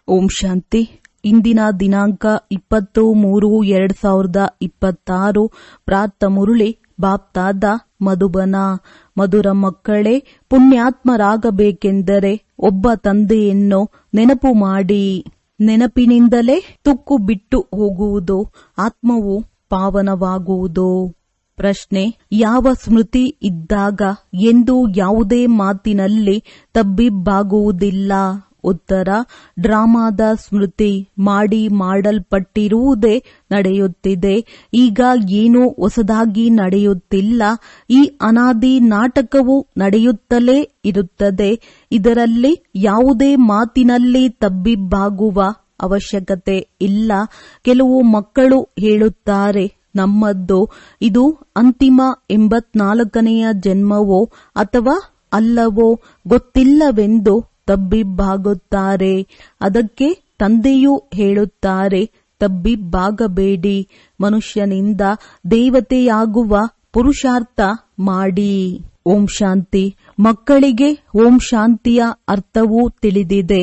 ಓಂ ಶಾಂತಿ ಇಂದಿನ ದಿನಾಂಕ ಇಪ್ಪತ್ತು ಮೂರು ಎರಡ್ ಸಾವಿರದ ಇಪ್ಪತ್ತಾರು ಪ್ರಾತ ಮುರುಳಿ ಬಾಪ್ತಾದ ಮಧುಬನ ಮಧುರ ಮಕ್ಕಳೇ ಪುಣ್ಯಾತ್ಮರಾಗಬೇಕೆಂದರೆ ಒಬ್ಬ ತಂದೆಯನ್ನು ನೆನಪು ಮಾಡಿ ನೆನಪಿನಿಂದಲೇ ತುಕ್ಕು ಬಿಟ್ಟು ಹೋಗುವುದು ಆತ್ಮವು ಪಾವನವಾಗುವುದು ಪ್ರಶ್ನೆ ಯಾವ ಸ್ಮೃತಿ ಇದ್ದಾಗ ಎಂದು ಯಾವುದೇ ಮಾತಿನಲ್ಲಿ ತಬ್ಬಿಬ್ಬಾಗುವುದಿಲ್ಲ ಉತ್ತರ ಡ್ರಾಮಾದ ಸ್ಮೃತಿ ಮಾಡಿ ಮಾಡಲ್ಪಟ್ಟಿರುವುದೇ ನಡೆಯುತ್ತಿದೆ ಈಗ ಏನೂ ಹೊಸದಾಗಿ ನಡೆಯುತ್ತಿಲ್ಲ ಈ ಅನಾದಿ ನಾಟಕವು ನಡೆಯುತ್ತಲೇ ಇರುತ್ತದೆ ಇದರಲ್ಲಿ ಯಾವುದೇ ಮಾತಿನಲ್ಲಿ ತಬ್ಬಿಬ್ಬಾಗುವ ಅವಶ್ಯಕತೆ ಇಲ್ಲ ಕೆಲವು ಮಕ್ಕಳು ಹೇಳುತ್ತಾರೆ ನಮ್ಮದ್ದು ಇದು ಅಂತಿಮ ಎಂಬತ್ನಾಲ್ಕನೆಯ ಜನ್ಮವೋ ಅಥವಾ ಅಲ್ಲವೋ ಗೊತ್ತಿಲ್ಲವೆಂದು ತಬ್ಬಿಬ್ಬಾಗುತ್ತಾರೆ ಅದಕ್ಕೆ ತಂದೆಯೂ ಹೇಳುತ್ತಾರೆ ತಬ್ಬಿಬ್ಬಾಗಬೇಡಿ ಮನುಷ್ಯನಿಂದ ದೇವತೆಯಾಗುವ ಪುರುಷಾರ್ಥ ಮಾಡಿ ಓಂ ಶಾಂತಿ ಮಕ್ಕಳಿಗೆ ಓಂ ಶಾಂತಿಯ ಅರ್ಥವೂ ತಿಳಿದಿದೆ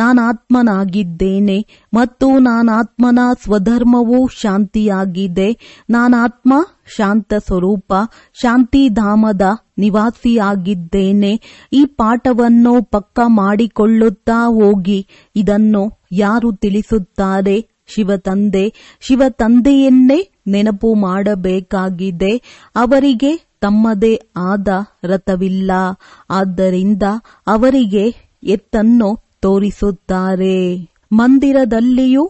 ನಾನಾತ್ಮನಾಗಿದ್ದೇನೆ ಮತ್ತು ನಾನಾತ್ಮನ ಸ್ವಧರ್ಮವೂ ಶಾಂತಿಯಾಗಿದೆ ನಾನಾತ್ಮ ಶಾಂತ ಸ್ವರೂಪ ಶಾಂತಿಧಾಮದ ನಿವಾಸಿಯಾಗಿದ್ದೇನೆ ಈ ಪಾಠವನ್ನು ಪಕ್ಕ ಮಾಡಿಕೊಳ್ಳುತ್ತಾ ಹೋಗಿ ಇದನ್ನು ಯಾರು ತಿಳಿಸುತ್ತಾರೆ ಶಿವತಂದೆ ಶಿವತಂದೆಯನ್ನೇ ನೆನಪು ಮಾಡಬೇಕಾಗಿದೆ ಅವರಿಗೆ ತಮ್ಮದೇ ಆದ ರಥವಿಲ್ಲ ಆದ್ದರಿಂದ ಅವರಿಗೆ ಎತ್ತನ್ನು ತೋರಿಸುತ್ತಾರೆ ಮಂದಿರದಲ್ಲಿಯೂ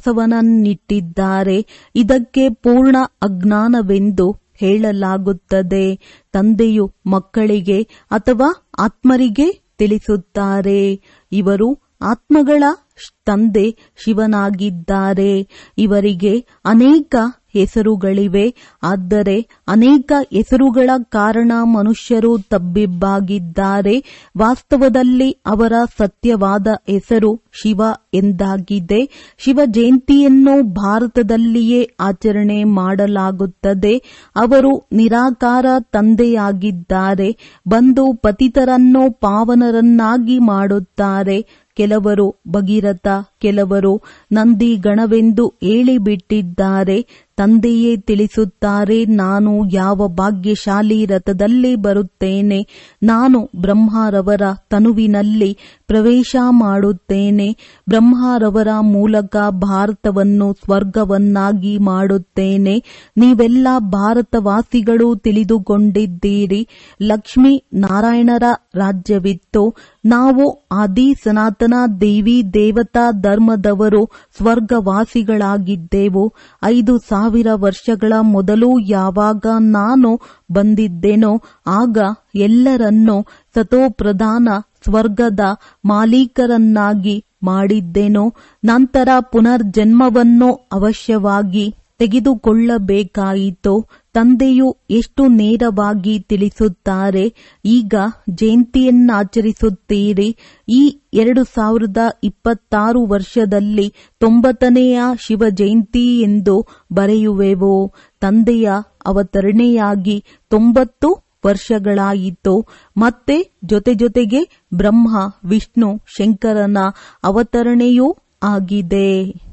ಬಸವನನ್ನಿಟ್ಟಿದ್ದಾರೆ ಇದಕ್ಕೆ ಪೂರ್ಣ ಅಜ್ಞಾನವೆಂದು ಹೇಳಲಾಗುತ್ತದೆ ತಂದೆಯು ಮಕ್ಕಳಿಗೆ ಅಥವಾ ಆತ್ಮರಿಗೆ ತಿಳಿಸುತ್ತಾರೆ ಇವರು ಆತ್ಮಗಳ ತಂದೆ ಶಿವನಾಗಿದ್ದಾರೆ ಇವರಿಗೆ ಅನೇಕ ಹೆಸರುಗಳಿವೆ ಆದರೆ ಅನೇಕ ಹೆಸರುಗಳ ಕಾರಣ ಮನುಷ್ಯರು ತಬ್ಬಿಬ್ಬಾಗಿದ್ದಾರೆ ವಾಸ್ತವದಲ್ಲಿ ಅವರ ಸತ್ಯವಾದ ಹೆಸರು ಶಿವ ಎಂದಾಗಿದೆ ಶಿವ ಜಯಂತಿಯನ್ನು ಭಾರತದಲ್ಲಿಯೇ ಆಚರಣೆ ಮಾಡಲಾಗುತ್ತದೆ ಅವರು ನಿರಾಕಾರ ತಂದೆಯಾಗಿದ್ದಾರೆ ಬಂದು ಪತಿತರನ್ನು ಪಾವನರನ್ನಾಗಿ ಮಾಡುತ್ತಾರೆ ಕೆಲವರು ಭಗೀರಥ ಕೆಲವರು ನಂದಿ ಗಣವೆಂದು ಹೇಳಿಬಿಟ್ಟಿದ್ದಾರೆ ತಂದೆಯೇ ತಿಳಿಸುತ್ತಾರೆ ನಾನು ಯಾವ ಭಾಗ್ಯಶಾಲಿ ರಥದಲ್ಲಿ ಬರುತ್ತೇನೆ ನಾನು ಬ್ರಹ್ಮರವರ ತನುವಿನಲ್ಲಿ ಪ್ರವೇಶ ಮಾಡುತ್ತೇನೆ ಬ್ರಹ್ಮರವರ ಮೂಲಕ ಭಾರತವನ್ನು ಸ್ವರ್ಗವನ್ನಾಗಿ ಮಾಡುತ್ತೇನೆ ನೀವೆಲ್ಲ ಭಾರತವಾಸಿಗಳು ತಿಳಿದುಕೊಂಡಿದ್ದೀರಿ ಲಕ್ಷ್ಮೀ ನಾರಾಯಣರ ರಾಜ್ಯವಿತ್ತು ನಾವು ಆದಿ ಸನಾತನ ದೇವಿ ದೇವತಾ ಧರ್ಮದವರು ಸ್ವರ್ಗವಾಸಿಗಳಾಗಿದ್ದೆವು ಐದು ಸಾವಿರ ವರ್ಷಗಳ ಮೊದಲು ಯಾವಾಗ ನಾನು ಬಂದಿದ್ದೆನೋ ಆಗ ಎಲ್ಲರನ್ನೂ ಸತೋಪ್ರಧಾನ ಸ್ವರ್ಗದ ಮಾಲೀಕರನ್ನಾಗಿ ಮಾಡಿದ್ದೆನೋ ನಂತರ ಪುನರ್ಜನ್ಮವನ್ನು ಅವಶ್ಯವಾಗಿ ತೆಗೆದುಕೊಳ್ಳಬೇಕಾಯಿತು ತಂದೆಯು ಎಷ್ಟು ನೇರವಾಗಿ ತಿಳಿಸುತ್ತಾರೆ ಈಗ ಜಯಂತಿಯನ್ನಾಚರಿಸುತ್ತೀರಿ ಈ ಎರಡು ಸಾವಿರದ ಇಪ್ಪತ್ತಾರು ವರ್ಷದಲ್ಲಿ ತೊಂಬತ್ತನೆಯ ಶಿವ ಜಯಂತಿ ಎಂದು ಬರೆಯುವೆವು ತಂದೆಯ ಅವತರಣೆಯಾಗಿ ತೊಂಬತ್ತು ವರ್ಷಗಳಾಯಿತು ಮತ್ತೆ ಜೊತೆ ಜೊತೆಗೆ ಬ್ರಹ್ಮ ವಿಷ್ಣು ಶಂಕರನ ಅವತರಣೆಯೂ ಆಗಿದೆ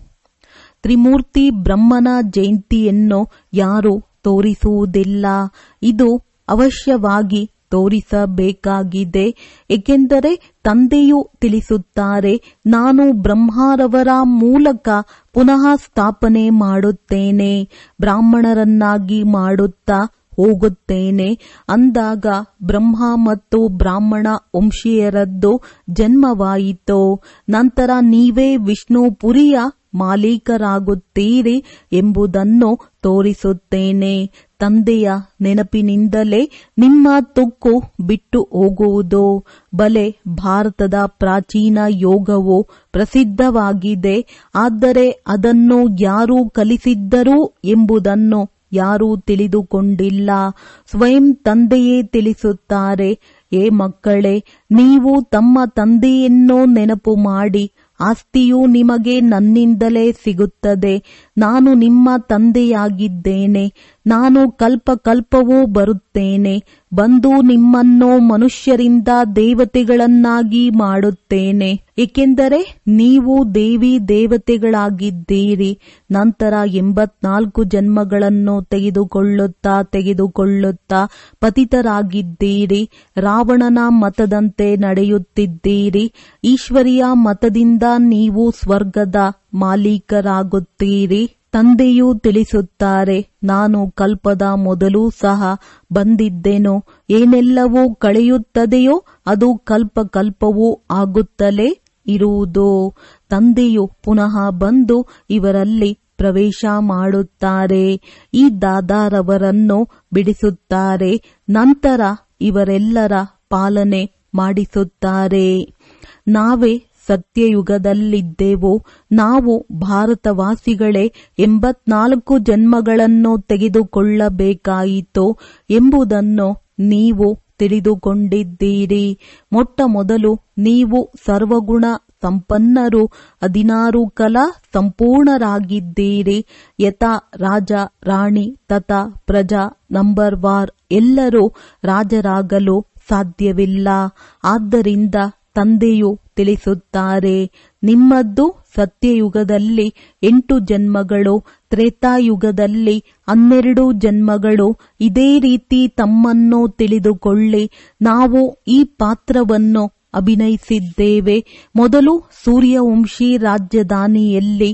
ತ್ರಿಮೂರ್ತಿ ಬ್ರಹ್ಮನ ಜಯಂತಿಯನ್ನು ಯಾರು ತೋರಿಸುವುದಿಲ್ಲ ಇದು ಅವಶ್ಯವಾಗಿ ತೋರಿಸಬೇಕಾಗಿದೆ ಏಕೆಂದರೆ ತಂದೆಯು ತಿಳಿಸುತ್ತಾರೆ ನಾನು ಬ್ರಹ್ಮರವರ ಮೂಲಕ ಪುನಃ ಸ್ಥಾಪನೆ ಮಾಡುತ್ತೇನೆ ಬ್ರಾಹ್ಮಣರನ್ನಾಗಿ ಮಾಡುತ್ತಾ ಹೋಗುತ್ತೇನೆ ಅಂದಾಗ ಬ್ರಹ್ಮ ಮತ್ತು ಬ್ರಾಹ್ಮಣ ವಂಶೀಯರದ್ದು ಜನ್ಮವಾಯಿತು ನಂತರ ನೀವೇ ವಿಷ್ಣುಪುರಿಯ ಮಾಲೀಕರಾಗುತ್ತೀರಿ ಎಂಬುದನ್ನು ತೋರಿಸುತ್ತೇನೆ ತಂದೆಯ ನೆನಪಿನಿಂದಲೇ ನಿಮ್ಮ ತುಕ್ಕು ಬಿಟ್ಟು ಹೋಗುವುದು ಬಲೆ ಭಾರತದ ಪ್ರಾಚೀನ ಯೋಗವು ಪ್ರಸಿದ್ಧವಾಗಿದೆ ಆದರೆ ಅದನ್ನು ಯಾರು ಕಲಿಸಿದ್ದರು ಎಂಬುದನ್ನು ಯಾರೂ ತಿಳಿದುಕೊಂಡಿಲ್ಲ ಸ್ವಯಂ ತಂದೆಯೇ ತಿಳಿಸುತ್ತಾರೆ ಏ ಮಕ್ಕಳೇ ನೀವು ತಮ್ಮ ತಂದೆಯನ್ನು ನೆನಪು ಮಾಡಿ ಆಸ್ತಿಯು ನಿಮಗೆ ನನ್ನಿಂದಲೇ ಸಿಗುತ್ತದೆ ನಾನು ನಿಮ್ಮ ತಂದೆಯಾಗಿದ್ದೇನೆ ನಾನು ಕಲ್ಪ ಕಲ್ಪವೂ ಬರುತ್ತೇನೆ ಬಂದು ನಿಮ್ಮನ್ನು ಮನುಷ್ಯರಿಂದ ದೇವತೆಗಳನ್ನಾಗಿ ಮಾಡುತ್ತೇನೆ ಏಕೆಂದರೆ ನೀವು ದೇವಿ ದೇವತೆಗಳಾಗಿದ್ದೀರಿ ನಂತರ ಎಂಬತ್ನಾಲ್ಕು ಜನ್ಮಗಳನ್ನು ತೆಗೆದುಕೊಳ್ಳುತ್ತಾ ತೆಗೆದುಕೊಳ್ಳುತ್ತಾ ಪತಿತರಾಗಿದ್ದೀರಿ ರಾವಣನ ಮತದಂತೆ ನಡೆಯುತ್ತಿದ್ದೀರಿ ಈಶ್ವರಿಯ ಮತದಿಂದ ನೀವು ಸ್ವರ್ಗದ ಮಾಲೀಕರಾಗುತ್ತೀರಿ ತಂದೆಯೂ ತಿಳಿಸುತ್ತಾರೆ ನಾನು ಕಲ್ಪದ ಮೊದಲು ಸಹ ಬಂದಿದ್ದೆನು ಏನೆಲ್ಲವೂ ಕಳೆಯುತ್ತದೆಯೋ ಅದು ಕಲ್ಪ ಕಲ್ಪವೂ ಆಗುತ್ತಲೇ ಇರುವುದು ತಂದೆಯು ಪುನಃ ಬಂದು ಇವರಲ್ಲಿ ಪ್ರವೇಶ ಮಾಡುತ್ತಾರೆ ಈ ದಾದಾರವರನ್ನು ಬಿಡಿಸುತ್ತಾರೆ ನಂತರ ಇವರೆಲ್ಲರ ಪಾಲನೆ ಮಾಡಿಸುತ್ತಾರೆ ನಾವೇ ಸತ್ಯಯುಗದಲ್ಲಿದ್ದೆವು ನಾವು ಭಾರತವಾಸಿಗಳೇ ಎಂಬತ್ನಾಲ್ಕು ಜನ್ಮಗಳನ್ನು ತೆಗೆದುಕೊಳ್ಳಬೇಕಾಯಿತು ಎಂಬುದನ್ನು ನೀವು ತಿಳಿದುಕೊಂಡಿದ್ದೀರಿ ಮೊಟ್ಟ ಮೊದಲು ನೀವು ಸರ್ವಗುಣ ಸಂಪನ್ನರು ಹದಿನಾರು ಕಲಾ ಸಂಪೂರ್ಣರಾಗಿದ್ದೀರಿ ಯಥಾ ರಾಜ ರಾಣಿ ತಥಾ ಪ್ರಜಾ ನಂಬರ್ ವಾರ್ ಎಲ್ಲರೂ ರಾಜರಾಗಲು ಸಾಧ್ಯವಿಲ್ಲ ಆದ್ದರಿಂದ ತಂದೆಯು ತಿಳಿಸುತ್ತಾರೆ ನಿಮ್ಮದ್ದು ಸತ್ಯಯುಗದಲ್ಲಿ ಎಂಟು ಜನ್ಮಗಳು ತ್ರೇತಾಯುಗದಲ್ಲಿ ಹನ್ನೆರಡು ಜನ್ಮಗಳು ಇದೇ ರೀತಿ ತಮ್ಮನ್ನು ತಿಳಿದುಕೊಳ್ಳಿ ನಾವು ಈ ಪಾತ್ರವನ್ನು ಅಭಿನಯಿಸಿದ್ದೇವೆ ಮೊದಲು ಸೂರ್ಯವಂಶಿ ರಾಜಧಾನಿಯಲ್ಲಿ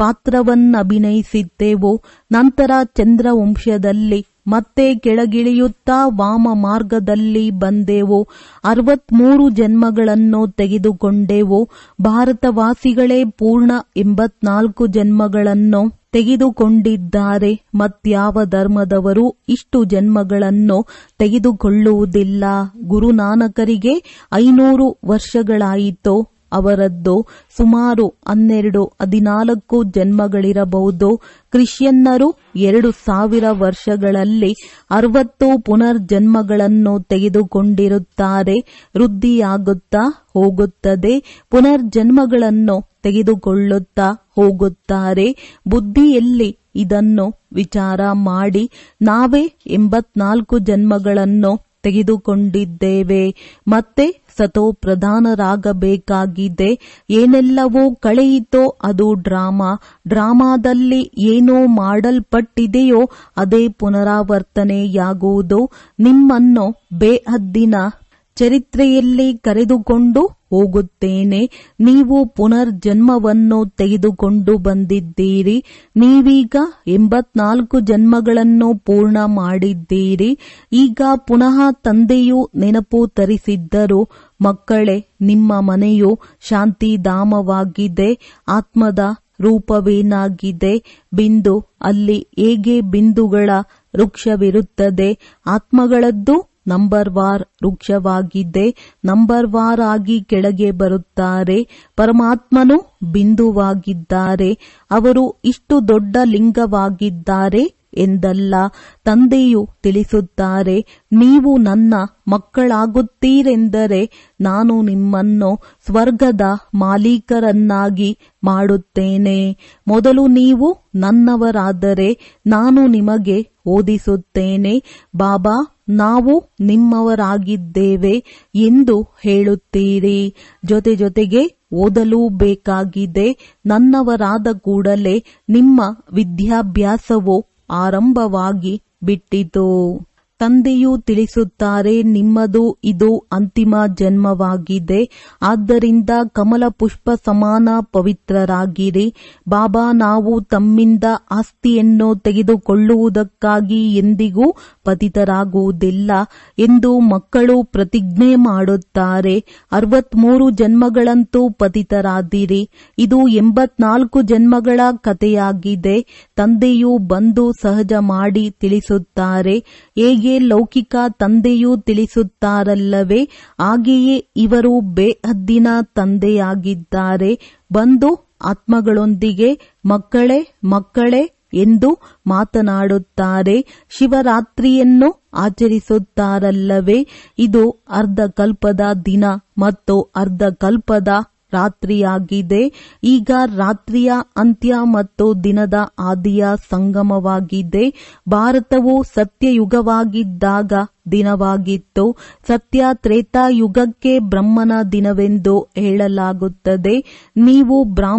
ಪಾತ್ರವನ್ನಭಿನಯಿಸಿದ್ದೆವು ನಂತರ ಚಂದ್ರವಂಶದಲ್ಲಿ ಮತ್ತೆ ಕೆಳಗಿಳಿಯುತ್ತಾ ವಾಮ ಮಾರ್ಗದಲ್ಲಿ ಬಂದೆವು ಅರವತ್ಮೂರು ಜನ್ಮಗಳನ್ನು ತೆಗೆದುಕೊಂಡೆವು ಭಾರತವಾಸಿಗಳೇ ಪೂರ್ಣ ಎಂಬತ್ನಾಲ್ಕು ಜನ್ಮಗಳನ್ನು ತೆಗೆದುಕೊಂಡಿದ್ದಾರೆ ಮತ್ಯಾವ ಧರ್ಮದವರು ಇಷ್ಟು ಜನ್ಮಗಳನ್ನು ತೆಗೆದುಕೊಳ್ಳುವುದಿಲ್ಲ ಗುರುನಾನಕರಿಗೆ ಐನೂರು ವರ್ಷಗಳಾಯಿತು ಅವರದ್ದು ಸುಮಾರು ಹನ್ನೆರಡು ಹದಿನಾಲ್ಕು ಜನ್ಮಗಳಿರಬಹುದು ಕ್ರಿಶ್ಚಿಯನ್ನರು ಎರಡು ಸಾವಿರ ವರ್ಷಗಳಲ್ಲಿ ಅರವತ್ತು ಪುನರ್ಜನ್ಮಗಳನ್ನು ತೆಗೆದುಕೊಂಡಿರುತ್ತಾರೆ ವೃದ್ಧಿಯಾಗುತ್ತಾ ಹೋಗುತ್ತದೆ ಪುನರ್ಜನ್ಮಗಳನ್ನು ತೆಗೆದುಕೊಳ್ಳುತ್ತಾ ಹೋಗುತ್ತಾರೆ ಬುದ್ಧಿಯಲ್ಲಿ ಇದನ್ನು ವಿಚಾರ ಮಾಡಿ ನಾವೇ ಎಂಬತ್ನಾಲ್ಕು ಜನ್ಮಗಳನ್ನು ತೆಗೆದುಕೊಂಡಿದ್ದೇವೆ ಮತ್ತೆ ಸತೋ ಪ್ರಧಾನರಾಗಬೇಕಾಗಿದೆ ಏನೆಲ್ಲವೂ ಕಳೆಯಿತೋ ಅದು ಡ್ರಾಮಾ ಡ್ರಾಮಾದಲ್ಲಿ ಏನೋ ಮಾಡಲ್ಪಟ್ಟಿದೆಯೋ ಅದೇ ಪುನರಾವರ್ತನೆಯಾಗುವುದು ನಿಮ್ಮನ್ನು ಬೇಹದ್ದಿನ ಚರಿತ್ರೆಯಲ್ಲಿ ಕರೆದುಕೊಂಡು ಹೋಗುತ್ತೇನೆ ನೀವು ಪುನರ್ಜನ್ಮವನ್ನು ತೆಗೆದುಕೊಂಡು ಬಂದಿದ್ದೀರಿ ನೀವೀಗ ಎಂಬತ್ನಾಲ್ಕು ಜನ್ಮಗಳನ್ನು ಪೂರ್ಣ ಮಾಡಿದ್ದೀರಿ ಈಗ ಪುನಃ ತಂದೆಯು ನೆನಪು ತರಿಸಿದ್ದರು ಮಕ್ಕಳೇ ನಿಮ್ಮ ಮನೆಯು ಶಾಂತಿಧಾಮವಾಗಿದೆ ಆತ್ಮದ ರೂಪವೇನಾಗಿದೆ ಬಿಂದು ಅಲ್ಲಿ ಹೇಗೆ ಬಿಂದುಗಳ ವೃಕ್ಷವಿರುತ್ತದೆ ಆತ್ಮಗಳದ್ದು ನಂಬರ್ ವಾರ್ ವೃಕ್ಷವಾಗಿದೆ ನಂಬರ್ ವಾರ್ ಆಗಿ ಕೆಳಗೆ ಬರುತ್ತಾರೆ ಪರಮಾತ್ಮನು ಬಿಂದುವಾಗಿದ್ದಾರೆ ಅವರು ಇಷ್ಟು ದೊಡ್ಡ ಲಿಂಗವಾಗಿದ್ದಾರೆ ಎಂದಲ್ಲ ತಂದೆಯು ತಿಳಿಸುತ್ತಾರೆ ನೀವು ನನ್ನ ಮಕ್ಕಳಾಗುತ್ತೀರೆಂದರೆ ನಾನು ನಿಮ್ಮನ್ನು ಸ್ವರ್ಗದ ಮಾಲೀಕರನ್ನಾಗಿ ಮಾಡುತ್ತೇನೆ ಮೊದಲು ನೀವು ನನ್ನವರಾದರೆ ನಾನು ನಿಮಗೆ ಓದಿಸುತ್ತೇನೆ ಬಾಬಾ ನಾವು ನಿಮ್ಮವರಾಗಿದ್ದೇವೆ ಎಂದು ಹೇಳುತ್ತೀರಿ ಜೊತೆ ಜೊತೆಗೆ ಓದಲೂ ಬೇಕಾಗಿದೆ ನನ್ನವರಾದ ಕೂಡಲೇ ನಿಮ್ಮ ವಿದ್ಯಾಭ್ಯಾಸವು ಆರಂಭವಾಗಿ ಬಿಟ್ಟಿತು ತಂದೆಯು ತಿಳಿಸುತ್ತಾರೆ ನಿಮ್ಮದು ಇದು ಅಂತಿಮ ಜನ್ಮವಾಗಿದೆ ಆದ್ದರಿಂದ ಕಮಲ ಪುಷ್ಪ ಸಮಾನ ಪವಿತ್ರರಾಗಿರಿ ಬಾಬಾ ನಾವು ತಮ್ಮಿಂದ ಆಸ್ತಿಯನ್ನು ತೆಗೆದುಕೊಳ್ಳುವುದಕ್ಕಾಗಿ ಎಂದಿಗೂ ಪತಿತರಾಗುವುದಿಲ್ಲ ಎಂದು ಮಕ್ಕಳು ಪ್ರತಿಜ್ಞೆ ಮಾಡುತ್ತಾರೆ ಅರವತ್ಮೂರು ಜನ್ಮಗಳಂತೂ ಪತಿತರಾದಿರಿ ಇದು ಎಂಬತ್ನಾಲ್ಕು ಜನ್ಮಗಳ ಕಥೆಯಾಗಿದೆ ತಂದೆಯು ಬಂದು ಸಹಜ ಮಾಡಿ ತಿಳಿಸುತ್ತಾರೆ ಹೇಗೆ ಲೌಕಿಕ ತಂದೆಯೂ ತಿಳಿಸುತ್ತಾರಲ್ಲವೇ ಹಾಗೆಯೇ ಇವರು ಬೇಹದ್ದಿನ ತಂದೆಯಾಗಿದ್ದಾರೆ ಬಂದು ಆತ್ಮಗಳೊಂದಿಗೆ ಮಕ್ಕಳೇ ಮಕ್ಕಳೇ ಎಂದು ಮಾತನಾಡುತ್ತಾರೆ ಶಿವರಾತ್ರಿಯನ್ನು ಆಚರಿಸುತ್ತಾರಲ್ಲವೇ ಇದು ಅರ್ಧ ಕಲ್ಪದ ದಿನ ಮತ್ತು ಅರ್ಧ ಕಲ್ಪದ ರಾತ್ರಿಯಾಗಿದೆ ಈಗ ರಾತ್ರಿಯ ಅಂತ್ಯ ಮತ್ತು ದಿನದ ಆದಿಯ ಸಂಗಮವಾಗಿದೆ ಭಾರತವು ಸತ್ಯಯುಗವಾಗಿದ್ದಾಗ ದಿನವಾಗಿತ್ತು ಸತ್ಯ ತ್ರೇತಾಯುಗಕ್ಕೆ ಬ್ರಹ್ಮನ ದಿನವೆಂದು ಹೇಳಲಾಗುತ್ತದೆ ನೀವು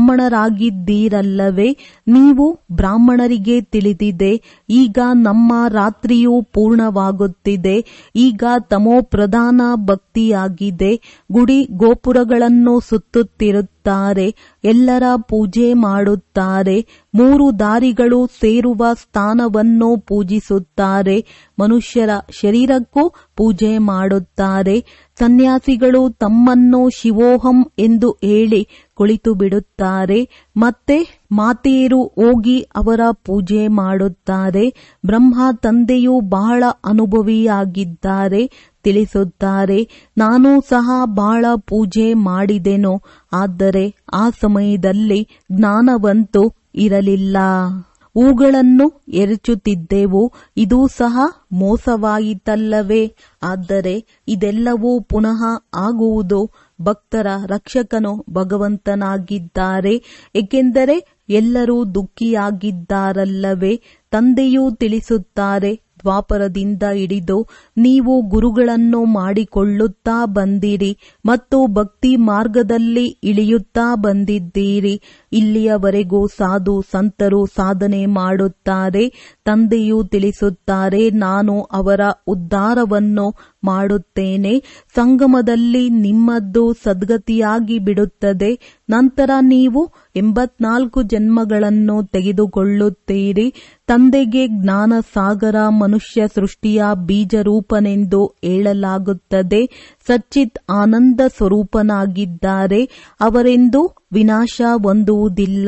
ಬ್ರಾಹ್ಮಣರಾಗಿದ್ದೀರಲ್ಲವೇ ನೀವು ಬ್ರಾಹ್ಮಣರಿಗೆ ತಿಳಿದಿದೆ ಈಗ ನಮ್ಮ ರಾತ್ರಿಯು ಪೂರ್ಣವಾಗುತ್ತಿದೆ ಈಗ ತಮೋ ಪ್ರಧಾನ ಭಕ್ತಿಯಾಗಿದೆ ಗುಡಿ ಗೋಪುರಗಳನ್ನು ಸುತ್ತುತ್ತಿರುತ್ತಾರೆ ಎಲ್ಲರ ಪೂಜೆ ಮಾಡುತ್ತಾರೆ ಮೂರು ದಾರಿಗಳು ಸೇರುವ ಸ್ಥಾನವನ್ನು ಪೂಜಿಸುತ್ತಾರೆ ಮನುಷ್ಯರ ಶರೀರಕ್ಕೂ ಪೂಜೆ ಮಾಡುತ್ತಾರೆ ಸನ್ಯಾಸಿಗಳು ತಮ್ಮನ್ನು ಶಿವೋಹಂ ಎಂದು ಹೇಳಿ ಕುಳಿತು ಬಿಡುತ್ತಾರೆ ಮತ್ತೆ ಮಾತೆಯರು ಹೋಗಿ ಅವರ ಪೂಜೆ ಮಾಡುತ್ತಾರೆ ಬ್ರಹ್ಮ ತಂದೆಯು ಬಹಳ ಅನುಭವಿಯಾಗಿದ್ದಾರೆ ತಿಳಿಸುತ್ತಾರೆ ನಾನು ಸಹ ಬಹಳ ಪೂಜೆ ಮಾಡಿದೆನು ಆದರೆ ಆ ಸಮಯದಲ್ಲಿ ಜ್ಞಾನವಂತೂ ಇರಲಿಲ್ಲ ಹೂಗಳನ್ನು ಎರಚುತ್ತಿದ್ದೆವು ಇದು ಸಹ ಮೋಸವಾಯಿತಲ್ಲವೇ ಆದರೆ ಇದೆಲ್ಲವೂ ಪುನಃ ಆಗುವುದು ಭಕ್ತರ ರಕ್ಷಕನು ಭಗವಂತನಾಗಿದ್ದಾರೆ ಏಕೆಂದರೆ ಎಲ್ಲರೂ ದುಃಖಿಯಾಗಿದ್ದಾರಲ್ಲವೇ ತಂದೆಯೂ ತಿಳಿಸುತ್ತಾರೆ ದ್ವಾಪರದಿಂದ ಹಿಡಿದು ನೀವು ಗುರುಗಳನ್ನು ಮಾಡಿಕೊಳ್ಳುತ್ತಾ ಬಂದಿರಿ ಮತ್ತು ಭಕ್ತಿ ಮಾರ್ಗದಲ್ಲಿ ಇಳಿಯುತ್ತಾ ಬಂದಿದ್ದೀರಿ ಇಲ್ಲಿಯವರೆಗೂ ಸಾಧು ಸಂತರು ಸಾಧನೆ ಮಾಡುತ್ತಾರೆ ತಂದೆಯೂ ತಿಳಿಸುತ್ತಾರೆ ನಾನು ಅವರ ಉದ್ಧಾರವನ್ನು ಮಾಡುತ್ತೇನೆ ಸಂಗಮದಲ್ಲಿ ನಿಮ್ಮದ್ದು ಸದ್ಗತಿಯಾಗಿ ಬಿಡುತ್ತದೆ ನಂತರ ನೀವು ಎಂಬತ್ನಾಲ್ಕು ಜನ್ಮಗಳನ್ನು ತೆಗೆದುಕೊಳ್ಳುತ್ತೀರಿ ತಂದೆಗೆ ಜ್ಞಾನ ಸಾಗರ ಮನುಷ್ಯ ಸೃಷ್ಟಿಯ ಬೀಜರೂಪನೆಂದು ಹೇಳಲಾಗುತ್ತದೆ ಸಚ್ಚಿತ್ ಆನಂದ ಸ್ವರೂಪನಾಗಿದ್ದಾರೆ ಅವರೆಂದು ವಿನಾಶ ಹೊಂದುವುದಿಲ್ಲ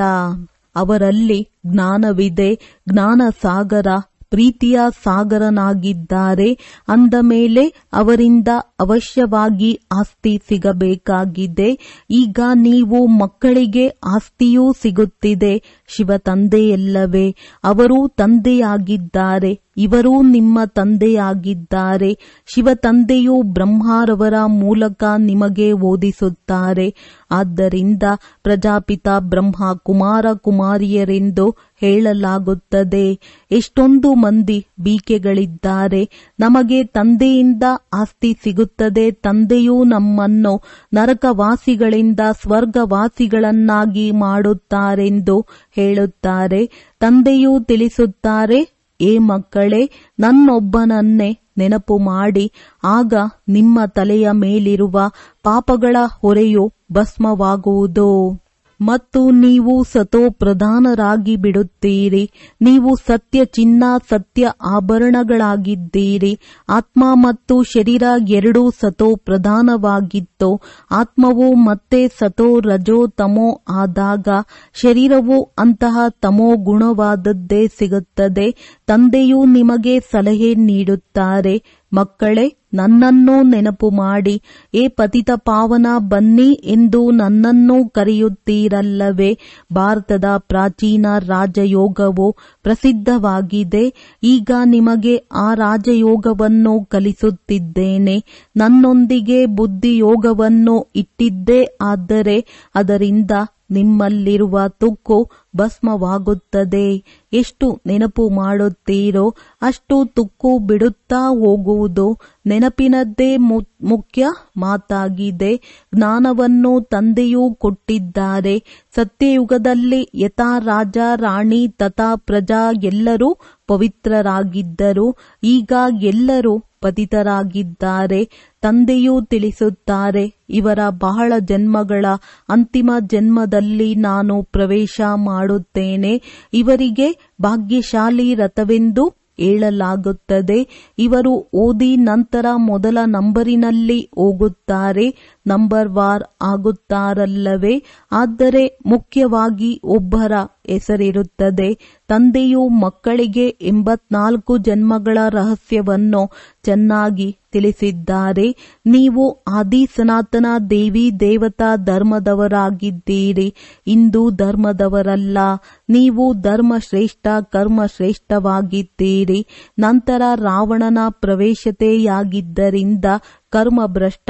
ಅವರಲ್ಲಿ ಜ್ಞಾನವಿದೆ ಜ್ಞಾನ ಸಾಗರ ಪ್ರೀತಿಯ ಸಾಗರನಾಗಿದ್ದಾರೆ ಅಂದ ಮೇಲೆ ಅವರಿಂದ ಅವಶ್ಯವಾಗಿ ಆಸ್ತಿ ಸಿಗಬೇಕಾಗಿದೆ ಈಗ ನೀವು ಮಕ್ಕಳಿಗೆ ಆಸ್ತಿಯೂ ಸಿಗುತ್ತಿದೆ ಶಿವ ತಂದೆಯಲ್ಲವೇ ಅವರು ತಂದೆಯಾಗಿದ್ದಾರೆ ಇವರೂ ನಿಮ್ಮ ತಂದೆಯಾಗಿದ್ದಾರೆ ಶಿವ ತಂದೆಯು ಬ್ರಹ್ಮಾರವರ ಮೂಲಕ ನಿಮಗೆ ಓದಿಸುತ್ತಾರೆ ಆದ್ದರಿಂದ ಪ್ರಜಾಪಿತ ಬ್ರಹ್ಮ ಕುಮಾರ ಕುಮಾರಿಯರೆಂದು ಹೇಳಲಾಗುತ್ತದೆ ಎಷ್ಟೊಂದು ಮಂದಿ ಬೀಕೆಗಳಿದ್ದಾರೆ ನಮಗೆ ತಂದೆಯಿಂದ ಆಸ್ತಿ ಸಿಗುತ್ತದೆ ತಂದೆಯೂ ನಮ್ಮನ್ನು ನರಕವಾಸಿಗಳಿಂದ ಸ್ವರ್ಗವಾಸಿಗಳನ್ನಾಗಿ ಮಾಡುತ್ತಾರೆಂದು ಹೇಳುತ್ತಾರೆ ತಂದೆಯೂ ತಿಳಿಸುತ್ತಾರೆ ಏ ಮಕ್ಕಳೇ ನನ್ನೊಬ್ಬನನ್ನೇ ನೆನಪು ಮಾಡಿ ಆಗ ನಿಮ್ಮ ತಲೆಯ ಮೇಲಿರುವ ಪಾಪಗಳ ಹೊರೆಯು ಭಸ್ಮವಾಗುವುದು ಮತ್ತು ನೀವು ಸತೋ ಪ್ರಧಾನರಾಗಿ ಬಿಡುತ್ತೀರಿ ನೀವು ಸತ್ಯ ಚಿನ್ನ ಸತ್ಯ ಆಭರಣಗಳಾಗಿದ್ದೀರಿ ಆತ್ಮ ಮತ್ತು ಶರೀರ ಎರಡೂ ಸತೋ ಪ್ರಧಾನವಾಗಿತ್ತು ಆತ್ಮವು ಮತ್ತೆ ಸತೋ ರಜೋ ತಮೋ ಆದಾಗ ಶರೀರವು ಅಂತಹ ತಮೋ ಗುಣವಾದದ್ದೇ ಸಿಗುತ್ತದೆ ತಂದೆಯು ನಿಮಗೆ ಸಲಹೆ ನೀಡುತ್ತಾರೆ ಮಕ್ಕಳೇ ನನ್ನನ್ನು ನೆನಪು ಮಾಡಿ ಏ ಪತಿತ ಪಾವನ ಬನ್ನಿ ಎಂದು ನನ್ನನ್ನು ಕರೆಯುತ್ತೀರಲ್ಲವೇ ಭಾರತದ ಪ್ರಾಚೀನ ರಾಜಯೋಗವು ಪ್ರಸಿದ್ಧವಾಗಿದೆ ಈಗ ನಿಮಗೆ ಆ ರಾಜಯೋಗವನ್ನು ಕಲಿಸುತ್ತಿದ್ದೇನೆ ನನ್ನೊಂದಿಗೆ ಬುದ್ಧಿಯೋಗವನ್ನು ಇಟ್ಟಿದ್ದೇ ಆದರೆ ಅದರಿಂದ ನಿಮ್ಮಲ್ಲಿರುವ ತುಕ್ಕು ಭಸ್ಮವಾಗುತ್ತದೆ ಎಷ್ಟು ನೆನಪು ಮಾಡುತ್ತೀರೋ ಅಷ್ಟು ತುಕ್ಕು ಬಿಡುತ್ತಾ ಹೋಗುವುದು ನೆನಪಿನದ್ದೇ ಮುಖ್ಯ ಮಾತಾಗಿದೆ ಜ್ಞಾನವನ್ನು ತಂದೆಯೂ ಕೊಟ್ಟಿದ್ದಾರೆ ಸತ್ಯಯುಗದಲ್ಲಿ ಯಥಾ ರಾಜ ರಾಣಿ ತಥಾ ಪ್ರಜಾ ಎಲ್ಲರೂ ಪವಿತ್ರರಾಗಿದ್ದರು ಈಗ ಎಲ್ಲರೂ ಪತಿತರಾಗಿದ್ದಾರೆ ತಂದೆಯೂ ತಿಳಿಸುತ್ತಾರೆ ಇವರ ಬಹಳ ಜನ್ಮಗಳ ಅಂತಿಮ ಜನ್ಮದಲ್ಲಿ ನಾನು ಪ್ರವೇಶ ಮಾಡುತ್ತೇನೆ ಇವರಿಗೆ ಭಾಗ್ಯಶಾಲಿ ರಥವೆಂದು ಹೇಳಲಾಗುತ್ತದೆ ಇವರು ಓದಿ ನಂತರ ಮೊದಲ ನಂಬರಿನಲ್ಲಿ ಹೋಗುತ್ತಾರೆ ನಂಬರ್ ವಾರ್ ಆಗುತ್ತಾರಲ್ಲವೇ ಆದರೆ ಮುಖ್ಯವಾಗಿ ಒಬ್ಬರ ಹೆಸರಿರುತ್ತದೆ ತಂದೆಯು ಮಕ್ಕಳಿಗೆ ಎಂಬತ್ನಾಲ್ಕು ಜನ್ಮಗಳ ರಹಸ್ಯವನ್ನು ಚೆನ್ನಾಗಿ ತಿಳಿಸಿದ್ದಾರೆ ನೀವು ಆದಿ ಸನಾತನ ದೇವಿ ದೇವತಾ ಧರ್ಮದವರಾಗಿದ್ದೀರಿ ಹಿಂದೂ ಧರ್ಮದವರಲ್ಲ ನೀವು ಧರ್ಮ ಶ್ರೇಷ್ಠ ಕರ್ಮ ಶ್ರೇಷ್ಠವಾಗಿದ್ದೀರಿ ನಂತರ ರಾವಣನ ಪ್ರವೇಶತೆಯಾಗಿದ್ದರಿಂದ ಕರ್ಮಭ್ರಷ್ಟ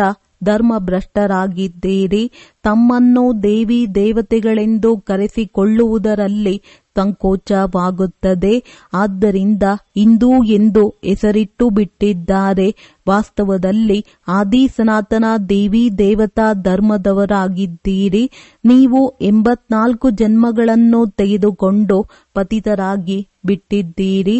ಧರ್ಮಭ್ರಷ್ಟರಾಗಿದ್ದೀರಿ ತಮ್ಮನ್ನು ದೇವಿ ದೇವತೆಗಳೆಂದು ಕರೆಸಿಕೊಳ್ಳುವುದರಲ್ಲಿ ಸಂಕೋಚವಾಗುತ್ತದೆ ಆದ್ದರಿಂದ ಹಿಂದೂ ಎಂದು ಹೆಸರಿಟ್ಟು ಬಿಟ್ಟಿದ್ದಾರೆ ವಾಸ್ತವದಲ್ಲಿ ಆದಿ ಸನಾತನ ದೇವಿ ದೇವತಾ ಧರ್ಮದವರಾಗಿದ್ದೀರಿ ನೀವು ಎಂಬತ್ನಾಲ್ಕು ಜನ್ಮಗಳನ್ನು ತೆಗೆದುಕೊಂಡು ಪತಿತರಾಗಿ ಬಿಟ್ಟಿದ್ದೀರಿ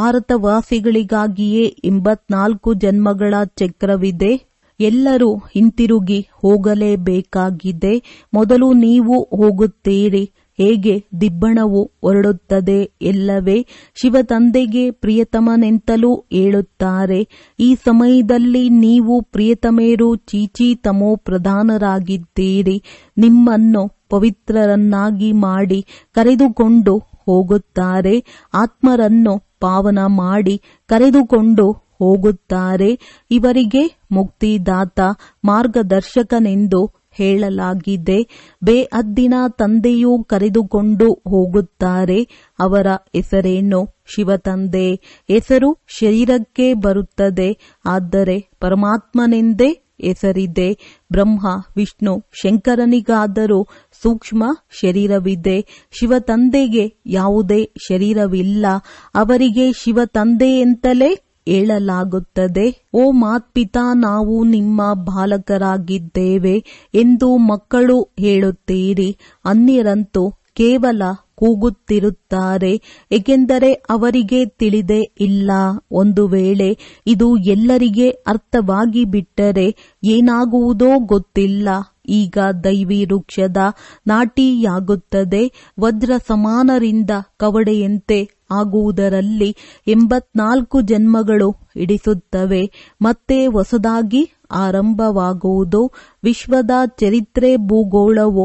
ಭಾರತವಾಸಿಗಳಿಗಾಗಿಯೇ ಎಂಬತ್ನಾಲ್ಕು ಜನ್ಮಗಳ ಚಕ್ರವಿದೆ ಎಲ್ಲರೂ ಹಿಂತಿರುಗಿ ಹೋಗಲೇಬೇಕಾಗಿದೆ ಮೊದಲು ನೀವು ಹೋಗುತ್ತೀರಿ ಹೇಗೆ ದಿಬ್ಬಣವು ಹೊರಡುತ್ತದೆ ಎಲ್ಲವೇ ಶಿವತಂದೆಗೆ ಪ್ರಿಯತಮನೆಂತಲೂ ಹೇಳುತ್ತಾರೆ ಈ ಸಮಯದಲ್ಲಿ ನೀವು ಪ್ರಿಯತಮೇರು ಚೀಚಿ ತಮೋ ಪ್ರಧಾನರಾಗಿದ್ದೀರಿ ನಿಮ್ಮನ್ನು ಪವಿತ್ರರನ್ನಾಗಿ ಮಾಡಿ ಕರೆದುಕೊಂಡು ಹೋಗುತ್ತಾರೆ ಆತ್ಮರನ್ನು ಪಾವನ ಮಾಡಿ ಕರೆದುಕೊಂಡು ಹೋಗುತ್ತಾರೆ ಇವರಿಗೆ ಮುಕ್ತಿದಾತ ಮಾರ್ಗದರ್ಶಕನೆಂದು ಹೇಳಲಾಗಿದೆ ಬೇಅದ್ದಿನ ತಂದೆಯೂ ಕರೆದುಕೊಂಡು ಹೋಗುತ್ತಾರೆ ಅವರ ಹೆಸರೇನು ಶಿವತಂದೆ ಹೆಸರು ಶರೀರಕ್ಕೆ ಬರುತ್ತದೆ ಆದರೆ ಪರಮಾತ್ಮನೆಂದೇ ಹೆಸರಿದೆ ಬ್ರಹ್ಮ ವಿಷ್ಣು ಶಂಕರನಿಗಾದರೂ ಸೂಕ್ಷ್ಮ ಶರೀರವಿದೆ ಶಿವತಂದೆಗೆ ಯಾವುದೇ ಶರೀರವಿಲ್ಲ ಅವರಿಗೆ ಶಿವತಂದೆ ಎಂತಲೇ ಹೇಳಲಾಗುತ್ತದೆ ಓ ಮಾತ್ಪಿತಾ ನಾವು ನಿಮ್ಮ ಬಾಲಕರಾಗಿದ್ದೇವೆ ಎಂದು ಮಕ್ಕಳು ಹೇಳುತ್ತೀರಿ ಅನ್ಯರಂತೂ ಕೇವಲ ಕೂಗುತ್ತಿರುತ್ತಾರೆ ಏಕೆಂದರೆ ಅವರಿಗೆ ತಿಳಿದೇ ಇಲ್ಲ ಒಂದು ವೇಳೆ ಇದು ಎಲ್ಲರಿಗೆ ಅರ್ಥವಾಗಿ ಬಿಟ್ಟರೆ ಏನಾಗುವುದೋ ಗೊತ್ತಿಲ್ಲ ಈಗ ದೈವಿ ವೃಕ್ಷದ ನಾಟಿಯಾಗುತ್ತದೆ ವಜ್ರ ಸಮಾನರಿಂದ ಕವಡೆಯಂತೆ ಆಗುವುದರಲ್ಲಿ ಎಂಬತ್ನಾಲ್ಕು ಜನ್ಮಗಳು ಹಿಡಿಸುತ್ತವೆ ಮತ್ತೆ ಹೊಸದಾಗಿ ಆರಂಭವಾಗುವುದು ವಿಶ್ವದ ಚರಿತ್ರೆ ಭೂಗೋಳವು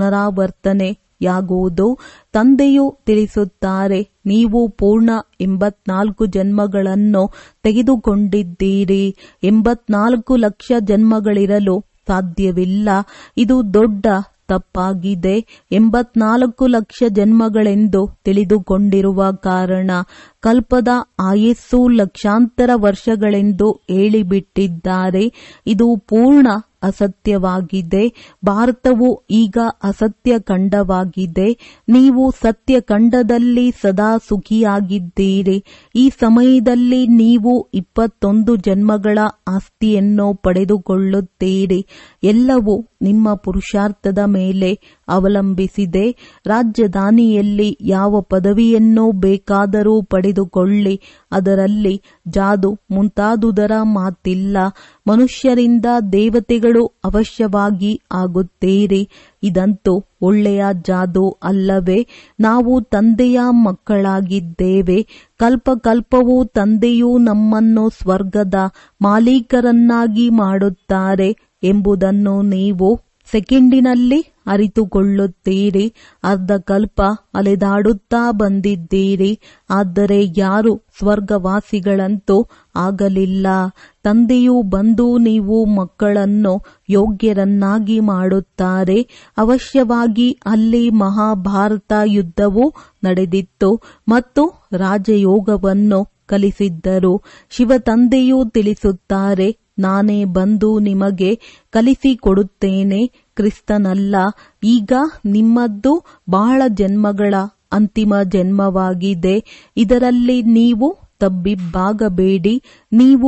ಪುನರಾವರ್ತನೆಯಾಗುವುದು ತಂದೆಯು ತಿಳಿಸುತ್ತಾರೆ ನೀವು ಪೂರ್ಣ ಎಂಬತ್ನಾಲ್ಕು ಜನ್ಮಗಳನ್ನು ತೆಗೆದುಕೊಂಡಿದ್ದೀರಿ ಎಂಬತ್ನಾಲ್ಕು ಲಕ್ಷ ಜನ್ಮಗಳಿರಲು ಸಾಧ್ಯವಿಲ್ಲ ಇದು ದೊಡ್ಡ ತಪ್ಪಾಗಿದೆ ಎಂಬತ್ನಾಲ್ಕು ಲಕ್ಷ ಜನ್ಮಗಳೆಂದು ತಿಳಿದುಕೊಂಡಿರುವ ಕಾರಣ ಕಲ್ಪದ ಆಯಸ್ಸು ಲಕ್ಷಾಂತರ ವರ್ಷಗಳೆಂದು ಹೇಳಿಬಿಟ್ಟಿದ್ದಾರೆ ಇದು ಪೂರ್ಣ ಅಸತ್ಯವಾಗಿದೆ ಭಾರತವು ಈಗ ಅಸತ್ಯ ಖಂಡವಾಗಿದೆ ನೀವು ಸತ್ಯ ಖಂಡದಲ್ಲಿ ಸದಾ ಸುಖಿಯಾಗಿದ್ದೀರಿ ಈ ಸಮಯದಲ್ಲಿ ನೀವು ಇಪ್ಪತ್ತೊಂದು ಜನ್ಮಗಳ ಆಸ್ತಿಯನ್ನು ಪಡೆದುಕೊಳ್ಳುತ್ತೀರಿ ಎಲ್ಲವೂ ನಿಮ್ಮ ಪುರುಷಾರ್ಥದ ಮೇಲೆ ಅವಲಂಬಿಸಿದೆ ರಾಜಧಾನಿಯಲ್ಲಿ ಯಾವ ಪದವಿಯನ್ನು ಬೇಕಾದರೂ ಪಡೆದುಕೊಳ್ಳಿ ಅದರಲ್ಲಿ ಜಾದು ಮುಂತಾದುದರ ಮಾತಿಲ್ಲ ಮನುಷ್ಯರಿಂದ ದೇವತೆಗಳು ಅವಶ್ಯವಾಗಿ ಆಗುತ್ತೀರಿ ಇದಂತೂ ಒಳ್ಳೆಯ ಜಾದು ಅಲ್ಲವೇ ನಾವು ತಂದೆಯ ಮಕ್ಕಳಾಗಿದ್ದೇವೆ ಕಲ್ಪಕಲ್ಪವೂ ತಂದೆಯು ನಮ್ಮನ್ನು ಸ್ವರ್ಗದ ಮಾಲೀಕರನ್ನಾಗಿ ಮಾಡುತ್ತಾರೆ ಎಂಬುದನ್ನು ನೀವು ಸೆಕೆಂಡಿನಲ್ಲಿ ಅರಿತುಕೊಳ್ಳುತ್ತೀರಿ ಅರ್ಧ ಕಲ್ಪ ಅಲೆದಾಡುತ್ತಾ ಬಂದಿದ್ದೀರಿ ಆದರೆ ಯಾರು ಸ್ವರ್ಗವಾಸಿಗಳಂತೂ ಆಗಲಿಲ್ಲ ತಂದೆಯು ಬಂದು ನೀವು ಮಕ್ಕಳನ್ನು ಯೋಗ್ಯರನ್ನಾಗಿ ಮಾಡುತ್ತಾರೆ ಅವಶ್ಯವಾಗಿ ಅಲ್ಲಿ ಮಹಾಭಾರತ ಯುದ್ಧವು ನಡೆದಿತ್ತು ಮತ್ತು ರಾಜಯೋಗವನ್ನು ಕಲಿಸಿದ್ದರು ಶಿವತಂದೆಯೂ ತಿಳಿಸುತ್ತಾರೆ ನಾನೇ ಬಂದು ನಿಮಗೆ ಕಲಿಸಿಕೊಡುತ್ತೇನೆ ಕ್ರಿಸ್ತನಲ್ಲ ಈಗ ನಿಮ್ಮದ್ದು ಬಹಳ ಜನ್ಮಗಳ ಅಂತಿಮ ಜನ್ಮವಾಗಿದೆ ಇದರಲ್ಲಿ ನೀವು ತಬ್ಬಿಬ್ಬಾಗಬೇಡಿ ನೀವು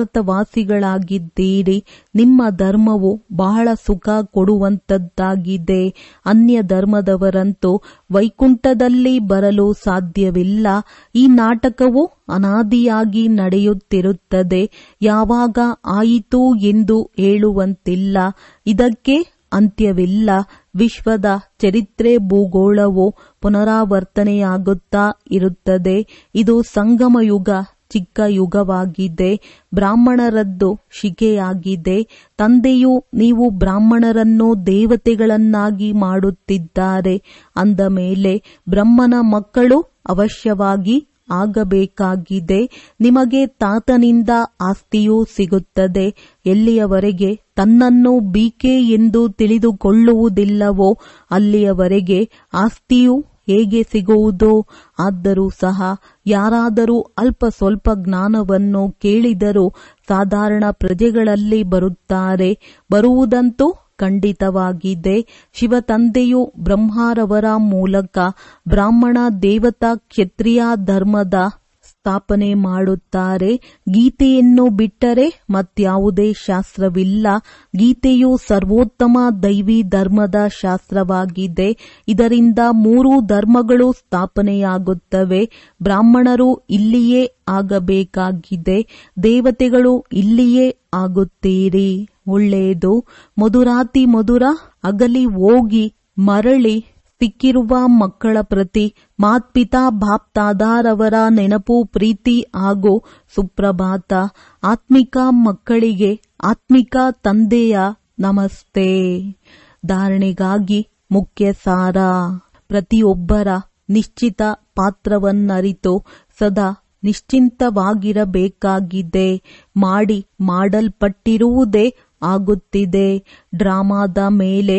ಭಾರತವಾಸಿಗಳಾಗಿದ್ದೀರಿ ನಿಮ್ಮ ಧರ್ಮವು ಬಹಳ ಸುಖ ಕೊಡುವಂತದ್ದಾಗಿದೆ ಅನ್ಯ ಧರ್ಮದವರಂತೂ ವೈಕುಂಠದಲ್ಲಿ ಬರಲು ಸಾಧ್ಯವಿಲ್ಲ ಈ ನಾಟಕವು ಅನಾದಿಯಾಗಿ ನಡೆಯುತ್ತಿರುತ್ತದೆ ಯಾವಾಗ ಆಯಿತು ಎಂದು ಹೇಳುವಂತಿಲ್ಲ ಇದಕ್ಕೆ ಅಂತ್ಯವಿಲ್ಲ ವಿಶ್ವದ ಚರಿತ್ರೆ ಭೂಗೋಳವು ಪುನರಾವರ್ತನೆಯಾಗುತ್ತಾ ಇರುತ್ತದೆ ಇದು ಸಂಗಮಯುಗ ಚಿಕ್ಕ ಯುಗವಾಗಿದೆ ಬ್ರಾಹ್ಮಣರದ್ದು ಶಿಕೆಯಾಗಿದೆ ತಂದೆಯು ನೀವು ಬ್ರಾಹ್ಮಣರನ್ನು ದೇವತೆಗಳನ್ನಾಗಿ ಮಾಡುತ್ತಿದ್ದಾರೆ ಅಂದ ಮೇಲೆ ಬ್ರಹ್ಮನ ಮಕ್ಕಳು ಅವಶ್ಯವಾಗಿ ಆಗಬೇಕಾಗಿದೆ ನಿಮಗೆ ತಾತನಿಂದ ಆಸ್ತಿಯೂ ಸಿಗುತ್ತದೆ ಎಲ್ಲಿಯವರೆಗೆ ತನ್ನನ್ನು ಬೀಕೆ ಎಂದು ತಿಳಿದುಕೊಳ್ಳುವುದಿಲ್ಲವೋ ಅಲ್ಲಿಯವರೆಗೆ ಆಸ್ತಿಯು ಹೇಗೆ ಸಿಗುವುದು ಆದರೂ ಸಹ ಯಾರಾದರೂ ಅಲ್ಪ ಸ್ವಲ್ಪ ಜ್ಞಾನವನ್ನು ಕೇಳಿದರೂ ಸಾಧಾರಣ ಪ್ರಜೆಗಳಲ್ಲಿ ಬರುತ್ತಾರೆ ಬರುವುದಂತೂ ಖಂಡಿತವಾಗಿದೆ ಶಿವತಂದೆಯು ಬ್ರಹ್ಮಾರವರ ಮೂಲಕ ಬ್ರಾಹ್ಮಣ ದೇವತಾ ಕ್ಷತ್ರಿಯ ಧರ್ಮದ ಸ್ಥಾಪನೆ ಮಾಡುತ್ತಾರೆ ಗೀತೆಯನ್ನು ಬಿಟ್ಟರೆ ಮತ್ಯಾವುದೇ ಶಾಸ್ತ್ರವಿಲ್ಲ ಗೀತೆಯು ಸರ್ವೋತ್ತಮ ದೈವಿ ಧರ್ಮದ ಶಾಸ್ತ್ರವಾಗಿದೆ ಇದರಿಂದ ಮೂರು ಧರ್ಮಗಳು ಸ್ಥಾಪನೆಯಾಗುತ್ತವೆ ಬ್ರಾಹ್ಮಣರು ಇಲ್ಲಿಯೇ ಆಗಬೇಕಾಗಿದೆ ದೇವತೆಗಳು ಇಲ್ಲಿಯೇ ಆಗುತ್ತೀರಿ ಒಳ್ಳೆಯದು ಮಧುರಾತಿ ಮಧುರ ಅಗಲಿ ಹೋಗಿ ಮರಳಿ ಸಿಕ್ಕಿರುವ ಮಕ್ಕಳ ಪ್ರತಿ ಮಾತ್ಪಿತಾ ಬಾಪ್ತಾದಾರವರ ನೆನಪು ಪ್ರೀತಿ ಹಾಗೂ ಸುಪ್ರಭಾತ ಆತ್ಮಿಕ ಮಕ್ಕಳಿಗೆ ಆತ್ಮಿಕ ತಂದೆಯ ನಮಸ್ತೆ ಧಾರಣೆಗಾಗಿ ಮುಖ್ಯ ಸಾರ ಪ್ರತಿಯೊಬ್ಬರ ನಿಶ್ಚಿತ ಪಾತ್ರವನ್ನರಿತು ಸದಾ ನಿಶ್ಚಿಂತವಾಗಿರಬೇಕಾಗಿದೆ ಮಾಡಿ ಮಾಡಲ್ಪಟ್ಟಿರುವುದೇ ಆಗುತ್ತಿದೆ ಡ್ರಾಮಾದ ಮೇಲೆ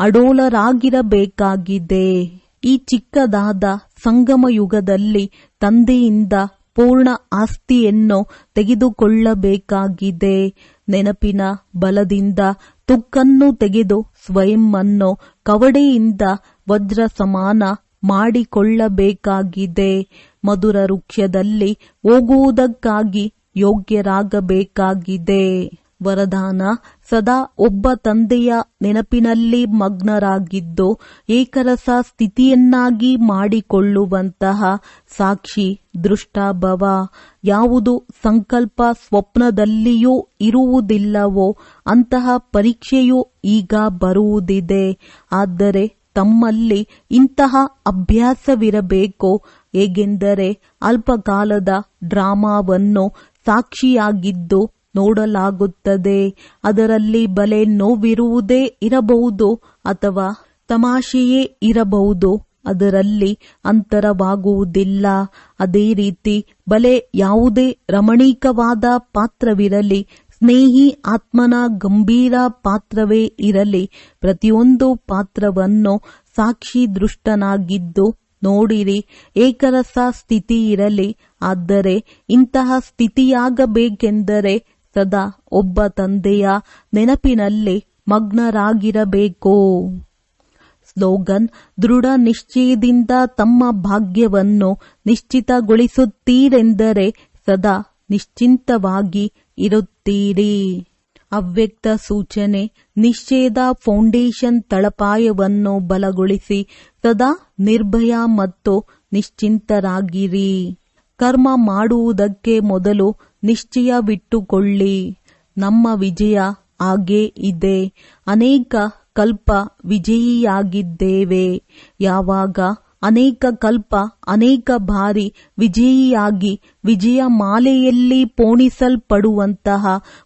ಅಡೋಲರಾಗಿರಬೇಕಾಗಿದೆ ಈ ಚಿಕ್ಕದಾದ ಸಂಗಮ ಯುಗದಲ್ಲಿ ತಂದೆಯಿಂದ ಪೂರ್ಣ ಆಸ್ತಿಯನ್ನು ತೆಗೆದುಕೊಳ್ಳಬೇಕಾಗಿದೆ ನೆನಪಿನ ಬಲದಿಂದ ತುಕ್ಕನ್ನು ತೆಗೆದು ಸ್ವಯಂವನ್ನು ಕವಡೆಯಿಂದ ವಜ್ರ ಸಮಾನ ಮಾಡಿಕೊಳ್ಳಬೇಕಾಗಿದೆ ಮಧುರ ವೃಕ್ಷದಲ್ಲಿ ಹೋಗುವುದಕ್ಕಾಗಿ ಯೋಗ್ಯರಾಗಬೇಕಾಗಿದೆ ವರದಾನ ಸದಾ ಒಬ್ಬ ತಂದೆಯ ನೆನಪಿನಲ್ಲಿ ಮಗ್ನರಾಗಿದ್ದು ಏಕರಸ ಸ್ಥಿತಿಯನ್ನಾಗಿ ಮಾಡಿಕೊಳ್ಳುವಂತಹ ಸಾಕ್ಷಿ ದೃಷ್ಟಾಭವ ಯಾವುದು ಸಂಕಲ್ಪ ಸ್ವಪ್ನದಲ್ಲಿಯೂ ಇರುವುದಿಲ್ಲವೋ ಅಂತಹ ಪರೀಕ್ಷೆಯು ಈಗ ಬರುವುದಿದೆ ಆದರೆ ತಮ್ಮಲ್ಲಿ ಇಂತಹ ಅಭ್ಯಾಸವಿರಬೇಕು ಹೇಗೆಂದರೆ ಅಲ್ಪಕಾಲದ ಡ್ರಾಮಾವನ್ನು ಸಾಕ್ಷಿಯಾಗಿದ್ದು ನೋಡಲಾಗುತ್ತದೆ ಅದರಲ್ಲಿ ಬಲೆ ನೋವಿರುವುದೇ ಇರಬಹುದು ಅಥವಾ ತಮಾಷೆಯೇ ಇರಬಹುದು ಅದರಲ್ಲಿ ಅಂತರವಾಗುವುದಿಲ್ಲ ಅದೇ ರೀತಿ ಬಲೆ ಯಾವುದೇ ರಮಣೀಕವಾದ ಪಾತ್ರವಿರಲಿ ಸ್ನೇಹಿ ಆತ್ಮನ ಗಂಭೀರ ಪಾತ್ರವೇ ಇರಲಿ ಪ್ರತಿಯೊಂದು ಪಾತ್ರವನ್ನು ಸಾಕ್ಷಿ ದೃಷ್ಟನಾಗಿದ್ದು ನೋಡಿರಿ ಏಕರಸ ಸ್ಥಿತಿ ಇರಲಿ ಆದರೆ ಇಂತಹ ಸ್ಥಿತಿಯಾಗಬೇಕೆಂದರೆ ಸದಾ ಒಬ್ಬ ತಂದೆಯ ನೆನಪಿನಲ್ಲಿ ಮಗ್ನರಾಗಿರಬೇಕು ಸ್ಲೋಗನ್ ದೃಢ ನಿಶ್ಚಯದಿಂದ ತಮ್ಮ ಭಾಗ್ಯವನ್ನು ನಿಶ್ಚಿತಗೊಳಿಸುತ್ತೀರೆಂದರೆ ಸದಾ ನಿಶ್ಚಿಂತವಾಗಿ ಇರುತ್ತೀರಿ ಅವ್ಯಕ್ತ ಸೂಚನೆ ನಿಶ್ಚಯದ ಫೌಂಡೇಶನ್ ತಳಪಾಯವನ್ನು ಬಲಗೊಳಿಸಿ ಸದಾ ನಿರ್ಭಯ ಮತ್ತು ನಿಶ್ಚಿಂತರಾಗಿರಿ ಕರ್ಮ ಮಾಡುವುದಕ್ಕೆ ಮೊದಲು ನಿಶ್ಚಯವಿಟ್ಟುಕೊಳ್ಳಿ ನಮ್ಮ ವಿಜಯ ಹಾಗೇ ಇದೆ ಅನೇಕ ಕಲ್ಪ ವಿಜಯಿಯಾಗಿದ್ದೇವೆ ಯಾವಾಗ ಅನೇಕ ಕಲ್ಪ ಅನೇಕ ಬಾರಿ ವಿಜಯಿಯಾಗಿ ವಿಜಯ ಮಾಲೆಯಲ್ಲಿ ಪೋಣಿಸಲ್ಪಡುವಂತಹ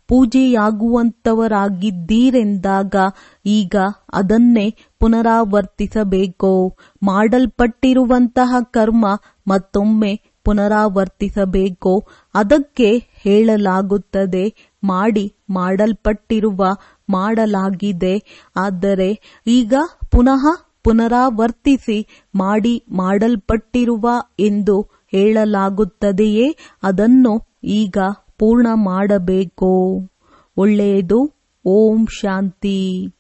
ಪೂಜೆಯಾಗುವಂತವರಾಗಿದ್ದೀರೆಂದಾಗ ಈಗ ಅದನ್ನೇ ಪುನರಾವರ್ತಿಸಬೇಕು ಮಾಡಲ್ಪಟ್ಟಿರುವಂತಹ ಕರ್ಮ ಮತ್ತೊಮ್ಮೆ ಪುನರಾವರ್ತಿಸಬೇಕು ಅದಕ್ಕೆ ಹೇಳಲಾಗುತ್ತದೆ ಮಾಡಿ ಮಾಡಲ್ಪಟ್ಟಿರುವ ಮಾಡಲಾಗಿದೆ ಆದರೆ ಈಗ ಪುನಃ ಪುನರಾವರ್ತಿಸಿ ಮಾಡಿ ಮಾಡಲ್ಪಟ್ಟಿರುವ ಎಂದು ಹೇಳಲಾಗುತ್ತದೆಯೇ ಅದನ್ನು ಈಗ ಪೂರ್ಣ ಮಾಡಬೇಕು ಒಳ್ಳೆಯದು ಓಂ ಶಾಂತಿ